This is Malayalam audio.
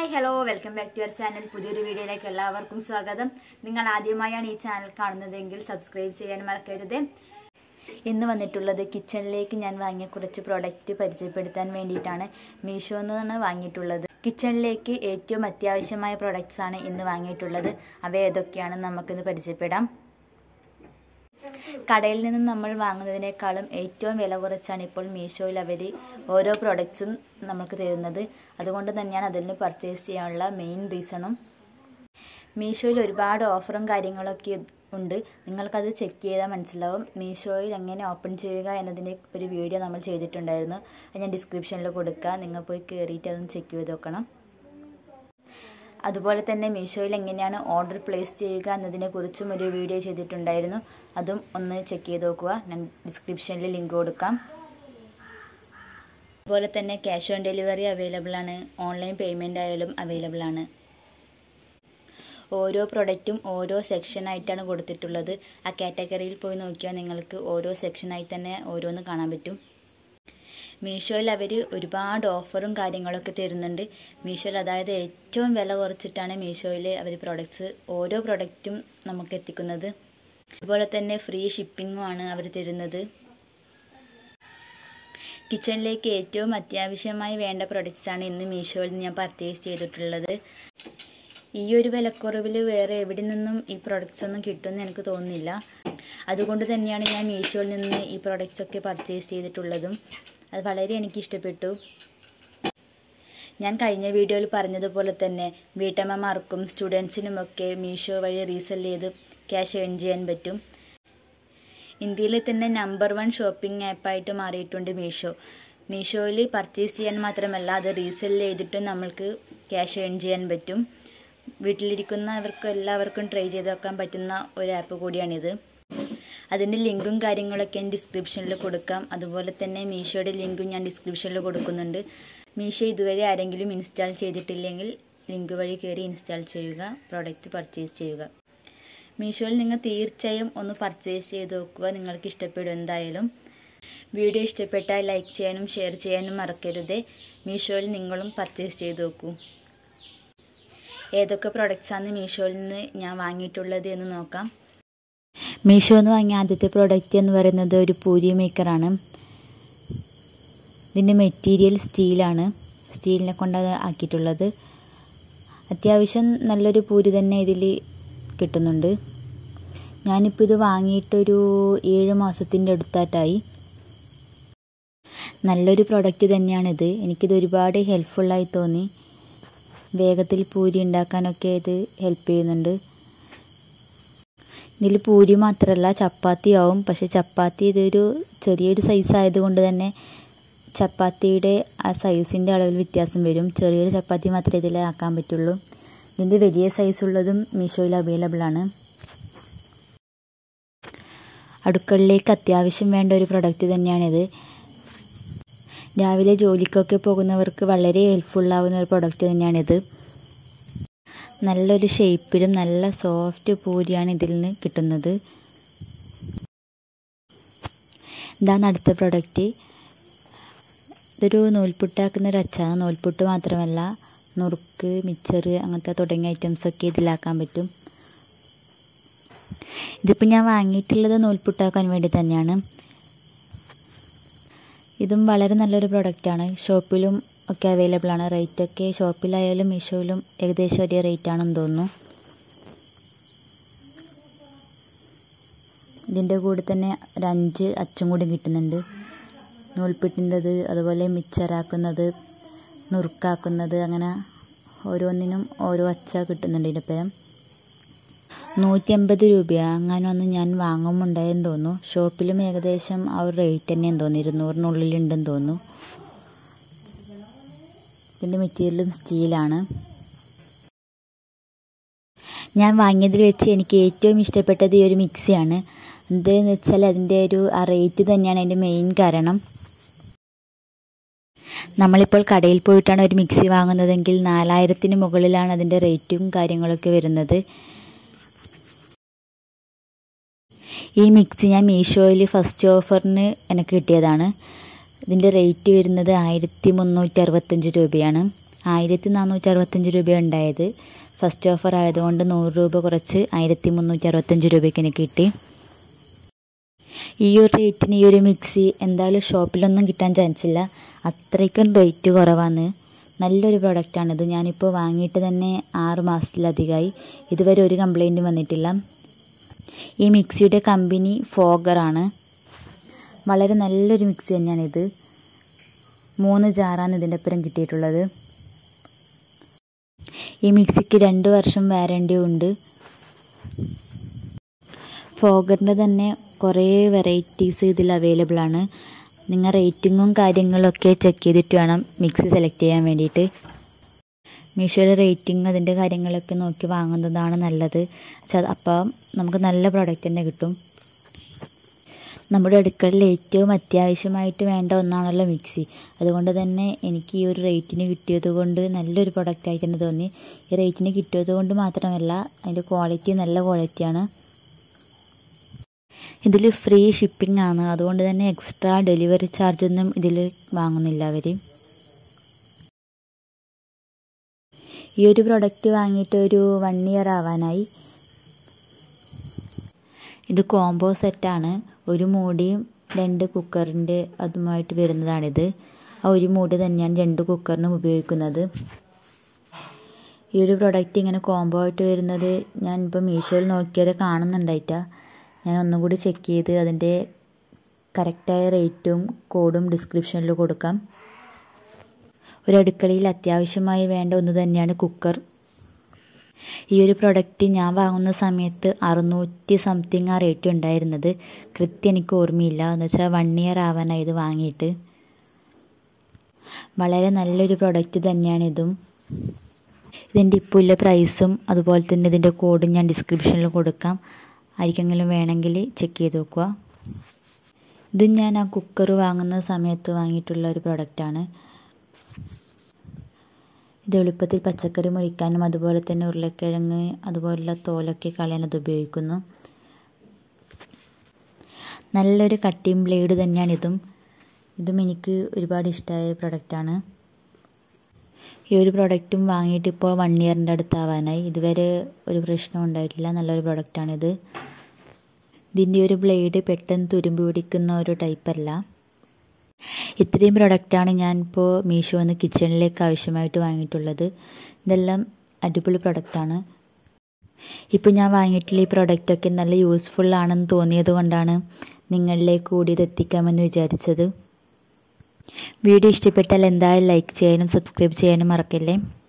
hi hello welcome back to your channel പുതിയൊരു വീഡിയോയിലേക്ക് എല്ലാവർക്കും സ്വാഗതം നിങ്ങൾ ആദ്യമായാണ് ഈ ചാനൽ കാണുന്നതെങ്കിൽ സബ്സ്ക്രൈബ് ചെയ്യാൻ മറക്കരുത് ഇന്ന് വന്നിട്ടുള്ളത് കിച്ചണിലേക്ക് ഞാൻ വാങ്ങിയ കുറച്ച് പ്രോഡക്റ്റ് പരിചയപ്പെടുത്താൻ വേണ്ടിയിട്ടാണ് മീഷോ നിന്നാണ് വാങ്ങിയിട്ടുള്ളത് കിച്ചണിലേക്ക് ഏറ്റവും അത്യാവശ്യമായ പ്രോഡക്റ്റ്സ് ആണ് ഇന്ന് വാങ്ങിയിട്ടുള്ളത് അവ ഏതൊക്കെയാണെന്ന് നമുക്കിന്ന് പരിചയപ്പെടാം കടയിൽ നിന്ന് നമ്മൾ വാങ്ങുന്നതിനേക്കാളും ഏറ്റവും വില കുറച്ചാണ് ഇപ്പോൾ മീഷോയിൽ അവർ ഓരോ പ്രോഡക്റ്റ്സും നമുക്ക് തരുന്നത് അതുകൊണ്ട് തന്നെയാണ് അതിൽ നിന്ന് പർച്ചേസ് ചെയ്യാനുള്ള മെയിൻ റീസണും മീഷോയിൽ ഒരുപാട് ഓഫറും കാര്യങ്ങളൊക്കെ ഉണ്ട് നിങ്ങൾക്കത് ചെക്ക് ചെയ്താൽ മനസ്സിലാവും മീഷോയിൽ എങ്ങനെ ഓപ്പൺ ചെയ്യുക എന്നതിൻ്റെ ഒരു വീഡിയോ നമ്മൾ ചെയ്തിട്ടുണ്ടായിരുന്നു അത് ഞാൻ ഡിസ്ക്രിപ്ഷനിൽ കൊടുക്കുക നിങ്ങൾ പോയി കയറിയിട്ട് അതൊന്ന് ചെക്ക് ചെയ്ത് നോക്കണം അതുപോലെ തന്നെ മീഷോയിൽ എങ്ങനെയാണ് ഓർഡർ പ്ലേസ് ചെയ്യുക എന്നതിനെക്കുറിച്ചും ഒരു വീഡിയോ ചെയ്തിട്ടുണ്ടായിരുന്നു അതും ഒന്ന് ചെക്ക് ചെയ്ത് നോക്കുക ഞാൻ ഡിസ്ക്രിപ്ഷനിൽ ലിങ്ക് കൊടുക്കാം അതുപോലെ തന്നെ ക്യാഷ് ഓൺ ഡെലിവറി അവൈലബിൾ ആണ് ഓൺലൈൻ പേയ്മെൻ്റ് ആയാലും അവൈലബിൾ ആണ് ഓരോ പ്രൊഡക്റ്റും ഓരോ സെക്ഷനായിട്ടാണ് കൊടുത്തിട്ടുള്ളത് ആ കാറ്റഗറിയിൽ പോയി നോക്കിയാൽ നിങ്ങൾക്ക് ഓരോ സെക്ഷനായി തന്നെ ഓരോന്ന് കാണാൻ പറ്റും മീഷോയിൽ അവർ ഒരുപാട് ഓഫറും കാര്യങ്ങളൊക്കെ തരുന്നുണ്ട് മീഷോയിൽ അതായത് ഏറ്റവും വില കുറച്ചിട്ടാണ് മീഷോയിൽ അവർ പ്രൊഡക്ട്സ് ഓരോ പ്രൊഡക്റ്റും നമുക്ക് എത്തിക്കുന്നത് അതുപോലെ തന്നെ ഫ്രീ ഷിപ്പിങ്ങും ആണ് അവർ തരുന്നത് കിച്ചണിലേക്ക് ഏറ്റവും അത്യാവശ്യമായി വേണ്ട പ്രൊഡക്ട്സാണ് ഇന്ന് മീഷോയിൽ ഞാൻ പർച്ചേസ് ചെയ്തിട്ടുള്ളത് ഈ ഒരു വിലക്കുറവിൽ വേറെ എവിടെ നിന്നും ഈ പ്രൊഡക്ട്സ് ഒന്നും കിട്ടുമെന്ന് എനിക്ക് തോന്നുന്നില്ല അതുകൊണ്ട് തന്നെയാണ് ഞാൻ മീഷോയിൽ നിന്ന് ഈ പ്രൊഡക്ട്സ് ഒക്കെ പർച്ചേസ് ചെയ്തിട്ടുള്ളതും അത് വളരെ എനിക്ക് ഇഷ്ടപ്പെട്ടു ഞാൻ കഴിഞ്ഞ വീഡിയോയിൽ പറഞ്ഞതുപോലെ തന്നെ വീട്ടമ്മമാർക്കും സ്റ്റുഡൻസിനുമൊക്കെ മീഷോ വഴി റീസെൽ ചെയ്ത് ക്യാഷ് ഏൺ ചെയ്യാൻ പറ്റും ഇന്ത്യയിലെ തന്നെ നമ്പർ വൺ ഷോപ്പിംഗ് ആപ്പായിട്ട് മാറിയിട്ടുണ്ട് മീഷോ മീഷോയിൽ പർച്ചേസ് ചെയ്യാൻ മാത്രമല്ല അത് റീസെൽ ചെയ്തിട്ടും നമ്മൾക്ക് ക്യാഷ് ഏൺ ചെയ്യാൻ പറ്റും വീട്ടിലിരിക്കുന്നവർക്ക് എല്ലാവർക്കും ട്രൈ ചെയ്ത് വെക്കാൻ പറ്റുന്ന ഒരു ആപ്പ് കൂടിയാണിത് അതിൻ്റെ ലിങ്കും കാര്യങ്ങളൊക്കെ ഞാൻ ഡിസ്ക്രിപ്ഷനിൽ കൊടുക്കാം അതുപോലെ തന്നെ മീഷോയുടെ ലിങ്കും ഞാൻ ഡിസ്ക്രിപ്ഷനിൽ കൊടുക്കുന്നുണ്ട് മീഷോ ഇതുവരെ ആരെങ്കിലും ഇൻസ്റ്റാൾ ചെയ്തിട്ടില്ലെങ്കിൽ ലിങ്ക് വഴി കയറി ഇൻസ്റ്റാൾ ചെയ്യുക പ്രോഡക്റ്റ് പർച്ചേസ് ചെയ്യുക മീഷോയിൽ നിങ്ങൾ തീർച്ചയായും ഒന്ന് പർച്ചേസ് ചെയ്ത് നോക്കുക നിങ്ങൾക്ക് ഇഷ്ടപ്പെടും എന്തായാലും വീഡിയോ ഇഷ്ടപ്പെട്ടാൽ ലൈക്ക് ചെയ്യാനും ഷെയർ ചെയ്യാനും മറക്കരുത് മീഷോയിൽ നിങ്ങളും പർച്ചേസ് ചെയ്ത് നോക്കൂ ഏതൊക്കെ പ്രൊഡക്റ്റ്സാണ് മീഷോയിൽ നിന്ന് ഞാൻ വാങ്ങിയിട്ടുള്ളത് എന്ന് നോക്കാം മീഷോ എന്ന് വാങ്ങിയ ആദ്യത്തെ പ്രോഡക്റ്റ് എന്ന് പറയുന്നത് ഒരു പൂരി മേക്കറാണ് ഇതിൻ്റെ മെറ്റീരിയൽ സ്റ്റീലാണ് സ്റ്റീലിനെ കൊണ്ടാണ് ആക്കിയിട്ടുള്ളത് അത്യാവശ്യം നല്ലൊരു പൂരി തന്നെ ഇതിൽ കിട്ടുന്നുണ്ട് ഞാനിപ്പോൾ ഇത് വാങ്ങിയിട്ടൊരു ഏഴ് മാസത്തിൻ്റെ അടുത്തായിട്ടായി നല്ലൊരു പ്രൊഡക്റ്റ് തന്നെയാണിത് എനിക്കിത് ഒരുപാട് ഹെൽപ്ഫുള്ളായി തോന്നി വേഗത്തിൽ പൂരി ഉണ്ടാക്കാനൊക്കെ ഇത് ഹെൽപ്പ് ചെയ്യുന്നുണ്ട് ഇതിൽ പൂരി മാത്രമല്ല ചപ്പാത്തി ആവും പക്ഷേ ചപ്പാത്തി ഇതൊരു ചെറിയൊരു സൈസ് ആയതുകൊണ്ട് തന്നെ ചപ്പാത്തിയുടെ ആ സൈസിൻ്റെ അളവിൽ വ്യത്യാസം വരും ചെറിയൊരു ചപ്പാത്തി മാത്രമേ ഇതിൽ ആക്കാൻ പറ്റുള്ളൂ ഇതിൻ്റെ വലിയ സൈസുള്ളതും മീഷോയിൽ അവൈലബിൾ ആണ് അടുക്കളയിലേക്ക് അത്യാവശ്യം വേണ്ട ഒരു പ്രൊഡക്റ്റ് തന്നെയാണിത് രാവിലെ ജോലിക്കൊക്കെ പോകുന്നവർക്ക് വളരെ ഹെൽപ്ഫുള്ളാവുന്ന ഒരു പ്രൊഡക്റ്റ് തന്നെയാണിത് നല്ലൊരു ഷേപ്പിലും നല്ല സോഫ്റ്റ് പൂരിയാണ് ഇതിൽ നിന്ന് കിട്ടുന്നത് ഇതാണ് അടുത്ത പ്രൊഡക്റ്റ് ഇതൊരു നൂൽപുട്ടാക്കുന്ന ഒരു അച്ചാണ് നൂൽപുട്ട് മാത്രമല്ല നുറുക്ക് മിച്ചർ അങ്ങനത്തെ തുടങ്ങിയ ഐറ്റംസൊക്കെ ഇതിലാക്കാൻ പറ്റും ഇതിപ്പോൾ ഞാൻ വാങ്ങിയിട്ടുള്ളത് നൂൽപുട്ടാക്കാൻ വേണ്ടി തന്നെയാണ് ഇതും വളരെ നല്ലൊരു പ്രൊഡക്റ്റാണ് ഷോപ്പിലും ഒക്കെ അവൈലബിൾ ആണ് റേറ്റൊക്കെ ഷോപ്പിലായാലും മീഷോയിലും ഏകദേശം ഒരേ റേറ്റ് ആണെന്ന് തോന്നുന്നു ഇതിൻ്റെ കൂടെ തന്നെ ഒരു അഞ്ച് അച്ചും കൂടി കിട്ടുന്നുണ്ട് നൂൽപ്പിട്ടിൻ്റെത് അതുപോലെ മിച്ചറാക്കുന്നത് നുറുക്കാക്കുന്നത് അങ്ങനെ ഓരോന്നിനും ഓരോ അച്ച കിട്ടുന്നുണ്ട് ഇതിൻ്റെ പേരം നൂറ്റി അമ്പത് രൂപയാണ് അങ്ങനെ ഒന്ന് ഞാൻ വാങ്ങുമുണ്ടായെന്ന് തോന്നുന്നു ഷോപ്പിലും ഏകദേശം ആ ഒരു റേറ്റ് തന്നെയെന്ന് തോന്നുന്നു ഇരുന്നൂറിനുള്ളിലുണ്ടെന്ന് തോന്നുന്നു ഇതിൻ്റെ മെറ്റീരിയലും സ്റ്റീലാണ് ഞാൻ വാങ്ങിയതിൽ വെച്ച് എനിക്ക് ഏറ്റവും ഇഷ്ടപ്പെട്ടത് ഈ ഒരു മിക്സിയാണ് എന്താണെന്ന് വെച്ചാൽ അതിൻ്റെ ഒരു ആ റേറ്റ് തന്നെയാണ് അതിൻ്റെ മെയിൻ കാരണം നമ്മളിപ്പോൾ കടയിൽ പോയിട്ടാണ് ഒരു മിക്സി വാങ്ങുന്നതെങ്കിൽ നാലായിരത്തിന് മുകളിലാണ് അതിൻ്റെ റേറ്റും കാര്യങ്ങളൊക്കെ വരുന്നത് ഈ മിക്സി ഞാൻ മീഷോയിൽ ഫസ്റ്റ് ഓഫറിന് എനിക്ക് കിട്ടിയതാണ് ഇതിൻ്റെ റേറ്റ് വരുന്നത് ആയിരത്തി മുന്നൂറ്റി അറുപത്തഞ്ച് രൂപയാണ് ആയിരത്തി നാനൂറ്റി അറുപത്തഞ്ച് രൂപ ഉണ്ടായത് ഫസ്റ്റ് ഓഫർ ആയതുകൊണ്ട് നൂറ് രൂപ കുറച്ച് ആയിരത്തി മുന്നൂറ്റി അറുപത്തഞ്ച് രൂപയ്ക്ക് എനിക്ക് കിട്ടി ഈ ഒരു റേറ്റിന് ഈ ഒരു മിക്സി എന്തായാലും ഷോപ്പിലൊന്നും കിട്ടാൻ ചാൻസ് ഇല്ല അത്രയ്ക്കും റേറ്റ് കുറവാണ് നല്ലൊരു പ്രൊഡക്റ്റാണിത് ഞാനിപ്പോൾ വാങ്ങിയിട്ട് തന്നെ ആറ് മാസത്തിലധികമായി ഇതുവരെ ഒരു കംപ്ലൈൻറ്റും വന്നിട്ടില്ല ഈ മിക്സിയുടെ കമ്പനി ഫോഗറാണ് വളരെ നല്ലൊരു മിക്സി തന്നെയാണിത് മൂന്ന് ജാറാണ് ഇതിൻ്റെ ഒപ്പം കിട്ടിയിട്ടുള്ളത് ഈ മിക്സിക്ക് രണ്ട് വർഷം വാറണ്ടിയും ഉണ്ട് ഫോഗറിൻ്റെ തന്നെ കുറേ വെറൈറ്റീസ് ഇതിൽ അവൈലബിൾ ആണ് നിങ്ങൾ റേറ്റിങ്ങും കാര്യങ്ങളൊക്കെ ചെക്ക് ചെയ്തിട്ട് വേണം മിക്സി സെലക്ട് ചെയ്യാൻ വേണ്ടിയിട്ട് മീഷോയുടെ റേറ്റിംഗ് അതിൻ്റെ കാര്യങ്ങളൊക്കെ നോക്കി വാങ്ങുന്നതാണ് നല്ലത് അപ്പോൾ നമുക്ക് നല്ല പ്രോഡക്റ്റ് തന്നെ കിട്ടും നമ്മുടെ അടുക്കളയിൽ ഏറ്റവും അത്യാവശ്യമായിട്ട് വേണ്ട ഒന്നാണല്ലോ മിക്സി അതുകൊണ്ട് തന്നെ എനിക്ക് ഈ ഒരു റേറ്റിന് കിട്ടിയത് കൊണ്ട് നല്ലൊരു പ്രൊഡക്റ്റ് ആയിട്ട് തന്നെ തോന്നി ഈ റേറ്റിന് കിട്ടിയത് കൊണ്ട് മാത്രമല്ല അതിൻ്റെ ക്വാളിറ്റി നല്ല ക്വാളിറ്റിയാണ് ഇതിൽ ഫ്രീ ഷിപ്പിംഗ് ആണ് അതുകൊണ്ട് തന്നെ എക്സ്ട്രാ ഡെലിവറി ചാർജൊന്നും ഇതിൽ വാങ്ങുന്നില്ല അവർ ഈ ഒരു പ്രൊഡക്റ്റ് വാങ്ങിയിട്ട് ഒരു വൺ ഇയർ ആവാനായി ഇത് കോംബോ സെറ്റാണ് ഒരു മൂടിയും രണ്ട് കുക്കറിൻ്റെ അതുമായിട്ട് വരുന്നതാണിത് ആ ഒരു മൂടി തന്നെയാണ് രണ്ട് കുക്കറിനും ഉപയോഗിക്കുന്നത് ഈ ഒരു പ്രൊഡക്റ്റ് ഇങ്ങനെ കോംബോ ആയിട്ട് വരുന്നത് ഞാൻ ഇപ്പോൾ മീഷോയിൽ നോക്കിയാൽ കാണുന്നുണ്ടായിട്ടാ ഞാൻ ഒന്നും കൂടി ചെക്ക് ചെയ്ത് അതിൻ്റെ കറക്റ്റായ റേറ്റും കോഡും ഡിസ്ക്രിപ്ഷനിൽ കൊടുക്കാം ഒരു അടുക്കളയിൽ അത്യാവശ്യമായി വേണ്ട ഒന്ന് തന്നെയാണ് കുക്കർ ഈ ഒരു പ്രൊഡക്റ്റ് ഞാൻ വാങ്ങുന്ന സമയത്ത് അറുന്നൂറ്റി സംതിങ് ആ റേറ്റ് ഉണ്ടായിരുന്നത് കൃത്യം എനിക്ക് ഓർമ്മയില്ല എന്ന് വെച്ചാൽ വൺ ഇയർ ആവാനായി ഇത് വാങ്ങിയിട്ട് വളരെ നല്ലൊരു പ്രൊഡക്റ്റ് തന്നെയാണ് ഇതും ഇതിൻ്റെ ഇപ്പോൾ ഉള്ള പ്രൈസും അതുപോലെ തന്നെ ഇതിൻ്റെ കോഡും ഞാൻ ഡിസ്ക്രിപ്ഷനിൽ കൊടുക്കാം ആർക്കെങ്കിലും വേണമെങ്കിൽ ചെക്ക് ചെയ്ത് നോക്കുക ഇത് ഞാൻ ആ കുക്കർ വാങ്ങുന്ന സമയത്ത് വാങ്ങിയിട്ടുള്ള ഒരു പ്രൊഡക്റ്റാണ് ഇത് എളുപ്പത്തിൽ പച്ചക്കറി മുറിക്കാനും അതുപോലെ തന്നെ ഉരുളക്കിഴങ്ങ് അതുപോലുള്ള തോലൊക്കെ കളയാൻ അത് ഉപയോഗിക്കുന്നു നല്ലൊരു കട്ടിങ് ബ്ലേഡ് തന്നെയാണ് ഇതും ഇതും എനിക്ക് ഒരുപാട് ഇഷ്ടമായ പ്രൊഡക്റ്റാണ് ഈ ഒരു പ്രൊഡക്റ്റും വാങ്ങിയിട്ട് ഇപ്പോൾ വൺ ഇയറിൻ്റെ അടുത്താവാനായി ഇതുവരെ ഒരു പ്രശ്നം ഉണ്ടായിട്ടില്ല നല്ലൊരു പ്രൊഡക്റ്റാണിത് ഇതിൻ്റെ ഒരു ബ്ലേഡ് പെട്ടെന്ന് തുരുമ്പ് പിടിക്കുന്ന ഒരു ടൈപ്പല്ല ഇത്രയും പ്രൊഡക്റ്റാണ് ഞാനിപ്പോൾ മീഷോ എന്ന് കിച്ചണിലേക്ക് ആവശ്യമായിട്ട് വാങ്ങിയിട്ടുള്ളത് ഇതെല്ലാം അടിപൊളി പ്രൊഡക്റ്റാണ് ഇപ്പോൾ ഞാൻ വാങ്ങിയിട്ടുള്ള ഈ പ്രൊഡക്റ്റൊക്കെ നല്ല യൂസ്ഫുൾ ആണെന്ന് തോന്നിയത് കൊണ്ടാണ് നിങ്ങളിലേക്ക് കൂടി ഇത് എത്തിക്കാമെന്ന് വിചാരിച്ചത് വീഡിയോ ഇഷ്ടപ്പെട്ടാൽ എന്തായാലും ലൈക്ക് ചെയ്യാനും സബ്സ്ക്രൈബ് ചെയ്യാനും മറക്കല്ലേ